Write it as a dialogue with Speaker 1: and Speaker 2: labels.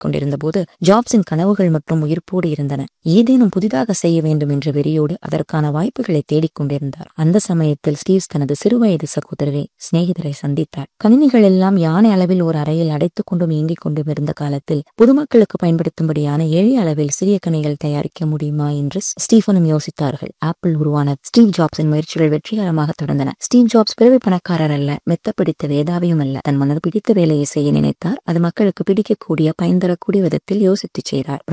Speaker 1: கொண்டிருந்த போது ஜாப்ஸின் கனவுகள் மற்றும் உயிர்ப்போடு இருந்தன ஏதேனும் புதிதாக செய்ய வேண்டும் என்ற வெறியோடு அதற்கான வாய்ப்புகளை தேடிக் கொண்டிருந்தார் அந்த சமயத்தில் ஸ்டீவ்ஸ் தனது சிறுவயது சகோதரரை சிநேகிதரை சந்தித்தார் கணினிகள் எல்லாம் யானை அளவில் ஒரு அறையில் அடைத்துக் கொண்டும் இயங்கிக் கொண்டும் இருந்த காலத்தில் பொதுமக்களுக்கு பயன்படுத்தும்படியான எளிய அளவில் சிறிய கணிகள் தயாரிக்க முடியுமா என்று ஸ்டீஃபனும் யோசித்தார்கள் ஆப்பிள் உருவான ஸ்டீவ் ஜாப்ஸின் முயற்சிகள் வெற்றிகரமாக தொடர்ந்தன ஸ்டீவ் ஜாப்ஸ் பிறவி பணக்காரர் அல்ல மெத்த பிடித்த வேதாவியும் அல்ல தன் மனது பிடித்த வேலையை செய்ய நினைத்தார் அது மக்களுக்கு பிடிக்கக்கூடிய பயன் தரக்கூடிய விதத்தில் யோசித்துச் செய்தார்